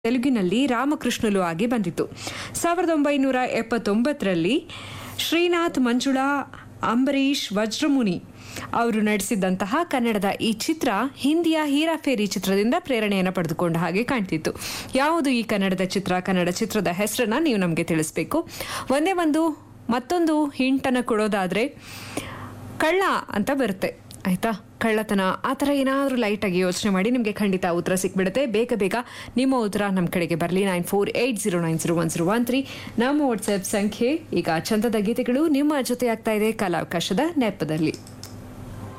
ತೆಲುಗಿನಲ್ಲಿ ರಾಮಕೃಷ್ಣಲು ಆಗಿ ಬಂದಿತು ಸಾವಿರದ ಒಂಬೈನೂರ ಎಪ್ಪತ್ತೊಂಬತ್ತರಲ್ಲಿ ಶ್ರೀನಾಥ್ ಮಂಜುಳಾ ಅಂಬರೀಷ್ ವಜ್ರಮುನಿ ಅವರು ನಡೆಸಿದಂತಹ ಕನ್ನಡದ ಈ ಚಿತ್ರ ಹಿಂದಿಯ ಹೀರಾಫೇರಿ ಚಿತ್ರದಿಂದ ಪ್ರೇರಣೆಯನ್ನು ಪಡೆದುಕೊಂಡ ಹಾಗೆ ಕಾಣ್ತಿತ್ತು ಯಾವುದು ಈ ಕನ್ನಡದ ಚಿತ್ರ ಕನ್ನಡ ಚಿತ್ರದ ಹೆಸರನ್ನ ನೀವು ನಮಗೆ ತಿಳಿಸ್ಬೇಕು ಒಂದೇ ಒಂದು ಮತ್ತೊಂದು ಹಿಂಟನ್ನು ಕೊಡೋದಾದ್ರೆ ಕಳ್ಳ ಅಂತ ಬರುತ್ತೆ ಆಯ್ತಾ ಕಳ್ಳತನ ಆ ಥರ ಏನಾದರೂ ಲೈಟಾಗಿ ಯೋಚನೆ ಮಾಡಿ ನಿಮಗೆ ಖಂಡಿತ ಉತ್ತರ ಸಿಕ್ಬಿಡುತ್ತೆ ಬೇಗ ಬೇಗ ನಿಮ್ಮ ಉತ್ತರ ನಮ್ಮ ಕಡೆಗೆ ಬರಲಿ nine four eight zero nine zero one zero one three ನಮ್ಮ ವಾಟ್ಸ್ಆ್ಯಪ್ ಸಂಖ್ಯೆ ಈಗ ಚಂದದ ಗೀತೆಗಳು ನಿಮ್ಮ ಜೊತೆ ಆಗ್ತಾ ಇದೆ ಕಲಾವಕಾಶದ ನೆಪದಲ್ಲಿ